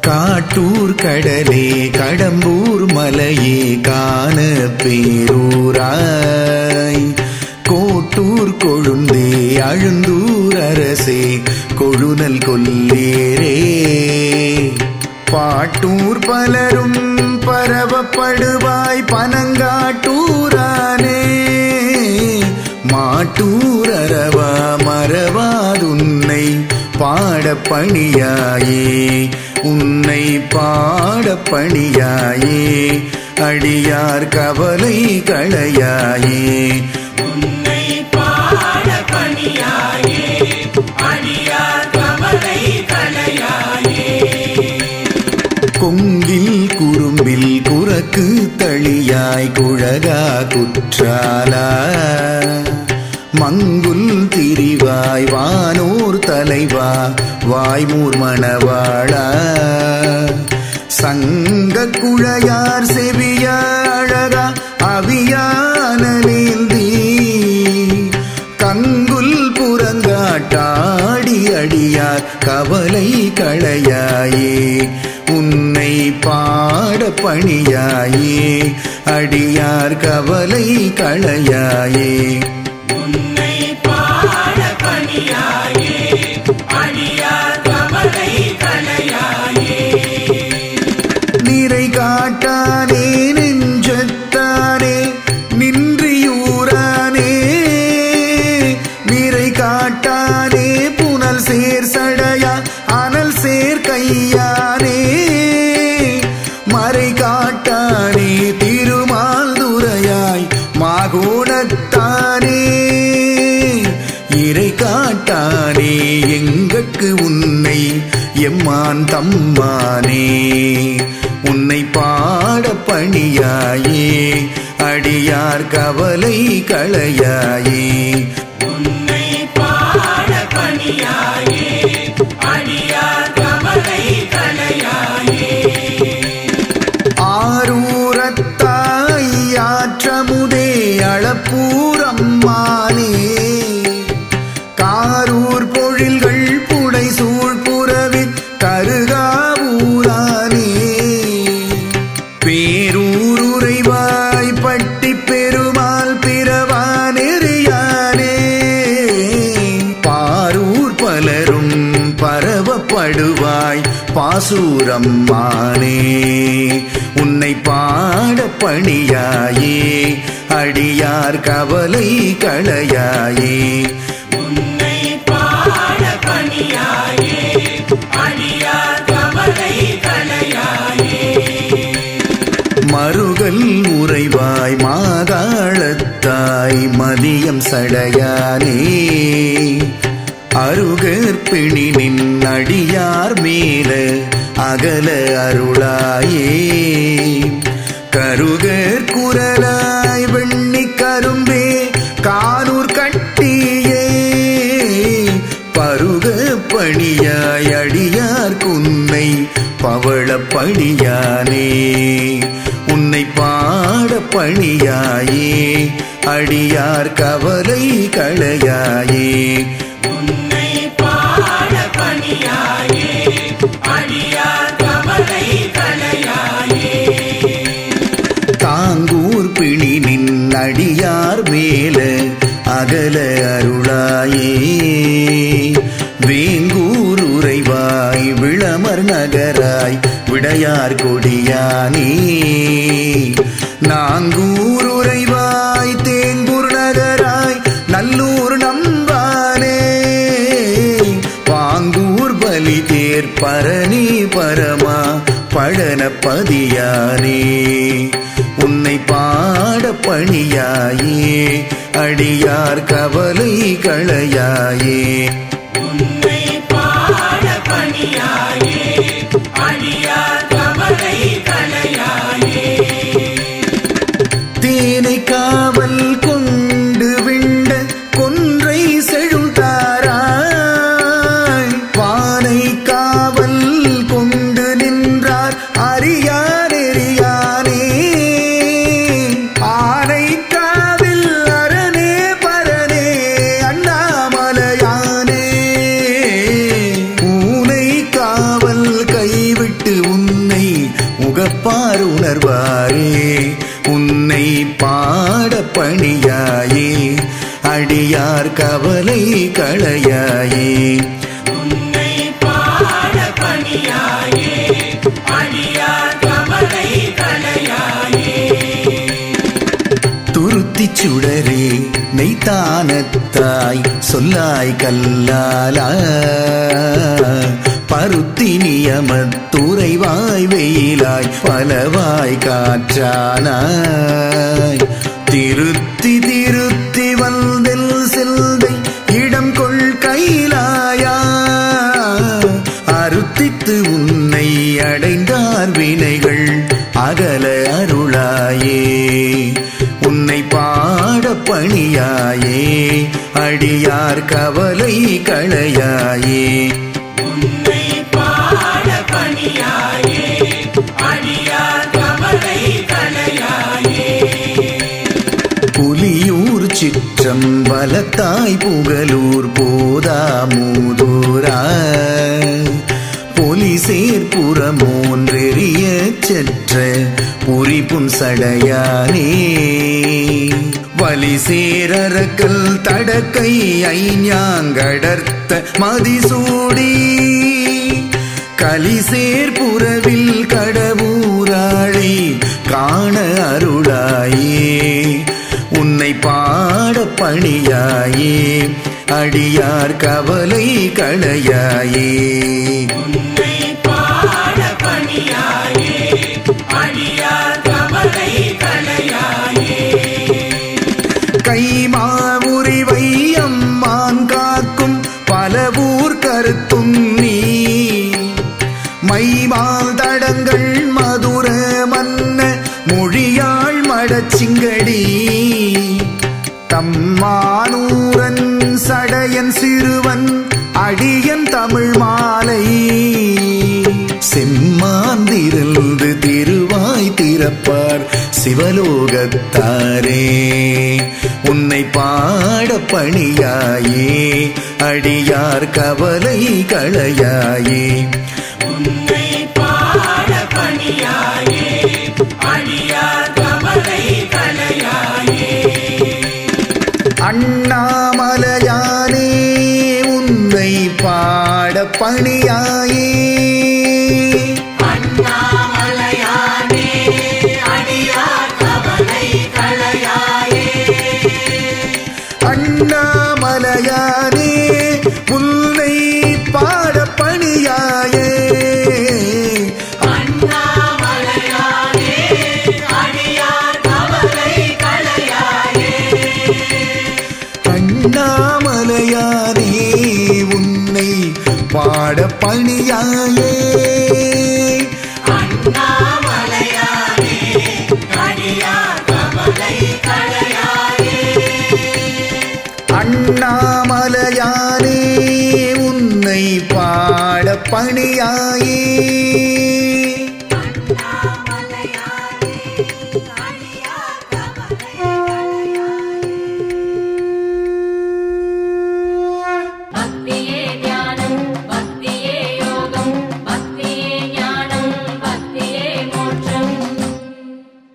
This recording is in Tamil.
காட்டூர் கடலே கடம்பூர் மலையே காண பேரூராய் கோட்டூர் கொழுந்தே அழுந்தூர் அரசே கொழுநல் கொல்லேரே பாட்டூர் பலரும் பரவப்படுவாய் பனங்காட்டூரானே மாட்டூர் அரவா மறவாதுன்னை பாடப் பணியாயே உன்னை பாடப் பணியாயே அடியார் கவலை களையாயே உன்னை பாட பணியாயே அடியார் கவலை களையாயே கொங்கில் குறும்பில் குரக்கு தளியாய் குழகா குற்றாலா மங்குல் திரிவாய் வானோர் தலைவா வாய்மூர் மணவாளா சங்க குழையார் செவிய அழகா அவியானலேந்தி கங்குல் புறங்காட்டாடி அடியார் கவலை களையாயே உன்னை பாட பணியாயே அடியார் கவலை களையாயே உன்னை பாட பணியாயே அடியார் கவலை களையாயே நிறை காட்டானே நெஞ்சத்தானே நின்றியூரானே நிறை காட்டானே புனல் சேர் சடையா அனல் சேர் கையானே மறை காட்டானே திருமால் துரையாய் மாகோணத்தானே இறை காட்டானே எங்கட்கு உன்னை எம்மான் தம்மானே உன்னை பாட பணியாயே அடியார் கவலை களையாயே உன்னை பாட பணியாயே அடியார் கவலை களையாயே ஆரூரத்தாய் ஆற்றமுதே அளப்பூரம்மானே காரூர் பொழில்கள் புடை சூழ் புறவின் கருகாவூரானே பேரூருரைவாய் பட்டி பெருமாள் பிறவா நெறியானே பாரூர் பலரும் பரவப்படுவாய் பாசூரம்மானே உன்னை பாட பணியாயே அடியார் கவலை களையாயே உன்னை பாட பணியாயே அடியார் கவலை களையாயே மருகல் உறைவாய் மாதாளத்தாய் மதியம் சடையானே அருகற்பிணி நின் அடியார் மேல அகல அருளாயே கருகற் குரலாய் வெண்ணி கரும்பே கானூர் கட்டியே பருக பணியாய் அடியார் குன்னை பவளப்படியானே உன்னை பாட பணியாயே அடியார் கவலை களையாயே உன்னை பாட பணியாயே அடியார் கவலை களையாயே தாங்கூர் பிணி நின் அடியார் மேல அகல அருளாயே வேங்கூர் உறைவாய் விளமர் நகராய் விடையார் கொடியானே நாங்கூர் உறைவாய் தேங்கூர் நகராய் நல்லூர் நம்பானே பாங்கூர் பலி தேர் பரணி பரமா பழனப்பதியானே உன்னை பாட பணியாயே அடியார் கவலை களையாயே உன்னை பாட பணியாயே அடியார் கவலை களையாயே தேனை காவல் கொண்டு விண்ட கொன்றை செழும் தாராய் வானை காவல் கொண்டு நின்றார் அறியார் எரியானே ஆனை காவில் அரணே பரனே அண்ணாமலையானே அடியார் கவலை களையாயே உன்னை பாட பணியாயே அடியார் கவலை களையாயே துருத்தி சுடரே நெய்த்தானத்தாய் சொல்லாய் கல்லாலா பருத்தி நியமத்துறைவாய் வெயிலாய் பலவாய் காற்றானாய் திருத்தி திருத்தி வந்தெல் செல்தை இடம் கொள் கைலாயா அருத்தித்து உன்னை அடைந்தார் வினைகள் அகல அருளாயே உன்னை பாட பணியாயே அடியார் கவலை களையாயே உன்னை பாட பணியாயே அடியார் கவலை களையாயே புலியூர் சிற்றம் வலத்தாய் புகலூர் போதாமூதூரா பொலிசேர் புறமோன்றெறிய செற்ற புரிப்பும் சடையானே வலிசேரக்கல் தடக்கை ஐஞாங்கடர்த்த மதிசூடி கலிசேர் புறவில் கடவுராளி காண அருளாயே உன்னை பாட பணியாயே அடியார் கவலை களையாயே உன்னை பாட பணியாயே அடியார் கவலை களையாயே கைமாவுரிவை அம்மான் காக்கும் பல ஊர் கருத்தும் நீ மைமால் தடங்கள் மதுர மன்ன மொழியாள் மடச்சிங்கடி தம்மானூரன் சடையன் சிறுவன் அடியன் தமிழ் மாலை செம்மாந்திருந்து திருவாய் திறப்பார் சிவலோகத்தாரே உன்னை பாட பணியாயே அடியார் கவலை களையாயே உன்னை பாட பணியாயே அடியார் கவலை களையாயே அண்ணாமலையானே உன்னை பாட பணியாயே அண்ணாமலையானே அடியார் கவலை களையாயே அண்ணாமலையானே உன்னை பாட பணியாயே அண்ணாமலையானே அடியார் கவலை களையாயே அண்ணாமலையானே உன்னை பாட பணியாயே அண்ணாமலையானே அடியார் கவலை களையாயே அண்ணாமலையானே உன்னை பாட பணியாயே